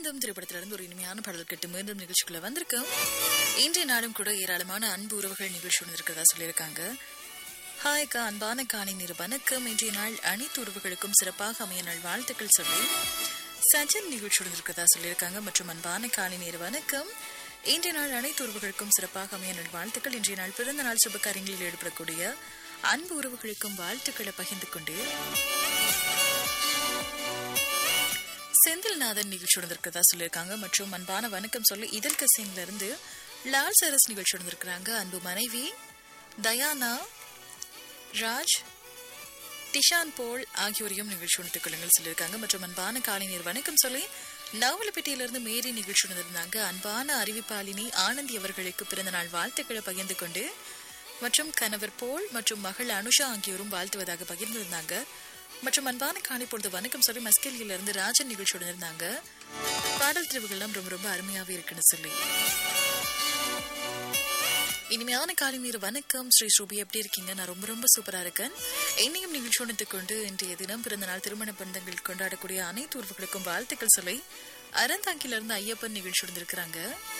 ஆனந்தம் திரைப்படத்திலிருந்து ஒரு இனிமையான பாடல் கேட்டு மீண்டும் நிகழ்ச்சிக்குள்ள வந்திருக்கோம் இன்றைய நாடும் கூட ஏராளமான அன்பு உறவுகள் நிகழ்ச்சி இருக்கிறதா சொல்லியிருக்காங்க ஹாய்க்கா அன்பான காலை நீர் வணக்கம் இன்றைய நாள் அனைத்து உறவுகளுக்கும் சிறப்பாக அமைய நாள் வாழ்த்துக்கள் சொல்லி சஜன் நிகழ்ச்சி இருக்கிறதா சொல்லியிருக்காங்க மற்றும் அன்பான காலை நீர் வணக்கம் இன்றைய நாள் அனைத்து உறவுகளுக்கும் சிறப்பாக அமைய நாள் வாழ்த்துக்கள் இன்றைய நாள் பிறந்த நாள் சுப காரியங்களில் ஈடுபடக்கூடிய அன்பு உறவுகளுக்கும் வாழ்த்துக்களை பகிர்ந்து கொண்டு செந்தில்நாதன் நிகழ்ச்சி நடந்திருக்கிறதா சொல்லியிருக்காங்க மற்றும் அன்பான வணக்கம் சொல்லி இதழ் கசின்ல இருந்து லால் சரஸ் நிகழ்ச்சி நடந்திருக்கிறாங்க அன்பு மனைவி தயானா ராஜ் டிஷான் போல் ஆகியோரையும் நிகழ்ச்சி உணர்த்துக் கொள்ளுங்கள் சொல்லியிருக்காங்க மற்றும் அன்பான காலைநீர் வணக்கம் சொல்லி நவலப்பேட்டையிலிருந்து மேரி நிகழ்ச்சி உணர்ந்திருந்தாங்க அன்பான அறிவிப்பாளினி ஆனந்தி அவர்களுக்கு பிறந்த நாள் வாழ்த்துக்களை பகிர்ந்து கொண்டு மற்றும் கணவர் போல் மற்றும் மகள் அனுஷா ஆகியோரும் வாழ்த்துவதாக பகிர்ந்திருந்தாங்க மற்றும் அன்பான காணி பொழுது வணக்கம் சொல்லி மஸ்கெலியில இருந்து ராஜன் நிகழ்ச்சியோட இருந்தாங்க பாடல் தெரிவுகள்லாம் ரொம்ப ரொம்ப அருமையாவே இருக்குன்னு சொல்லி இனிமையான காலை நீர் வணக்கம் ஸ்ரீ ஸ்ரூபி எப்படி இருக்கீங்க நான் ரொம்ப ரொம்ப சூப்பரா இருக்கேன் என்னையும் நிகழ்ச்சி கொண்டு இன்றைய தினம் பிறந்த நாள் திருமண பந்தங்கள் கொண்டாடக்கூடிய அனைத்து உறவுகளுக்கும் வாழ்த்துக்கள் சொல்லி அறந்தாங்கில இருந்து ஐயப்பன் நிகழ்ச்சி இருந்திருக்கிறாங்க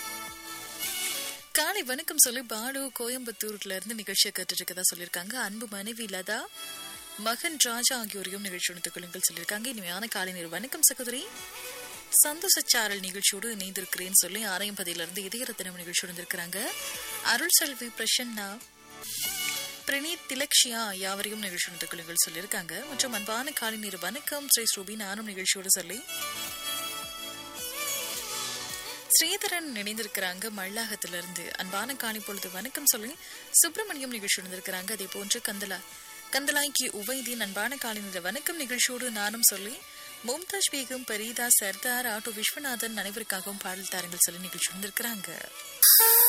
காலை வணக்கம் சொல்லி பாலு கோயம்புத்தூர்ல இருந்து நிகழ்ச்சியை கேட்டுட்டு இருக்கதா சொல்லியிருக்காங்க அன்பு மனைவி லதா மகன் ராஜா ஆகியோரையும் நிகழ்ச்சி உணர்த்துக் கொள்ளுங்கள் சொல்லியிருக்காங்க இனிமையான காலை நேரம் வணக்கம் சகோதரி சந்தோஷச்சாரல் நிகழ்ச்சியோடு இணைந்திருக்கிறேன்னு சொல்லி ஆரையம்பதியிலிருந்து இதயரத்தினம் நிகழ்ச்சி உணர்ந்திருக்கிறாங்க அருள் செல்வி பிரசன்னா பிரணீத் திலக்ஷியா யாவரையும் நிகழ்ச்சி உணர்த்துக் கொள்ளுங்கள் சொல்லியிருக்காங்க மற்றும் அன்பான காலை நேரம் வணக்கம் ஸ்ரீ ஸ்ரூபி நானும் நிகழ்ச்சியோடு சொல்லி ஸ்ரீதரன் இணைந்திருக்கிறாங்க மல்லாகத்திலிருந்து அன்பான காணி பொழுது வணக்கம் சொல்லி சுப்பிரமணியம் நிகழ்ச்சி இருந்திருக்கிறாங்க அதே போன்று கந்தலா கந்தலாய்க்கு உவைதீன் அன்பான காலைநிலை வணக்கம் நிகழ்ச்சியோடு நானும் சொல்லி மும்தாஜ் பேகம் பரீதா சர்தார் ஆட்டோ விஸ்வநாதன் அனைவருக்காகவும் பாடல் தாரங்கள் சொல்லி நிகழ்ச்சி வந்திருக்கிறாங்க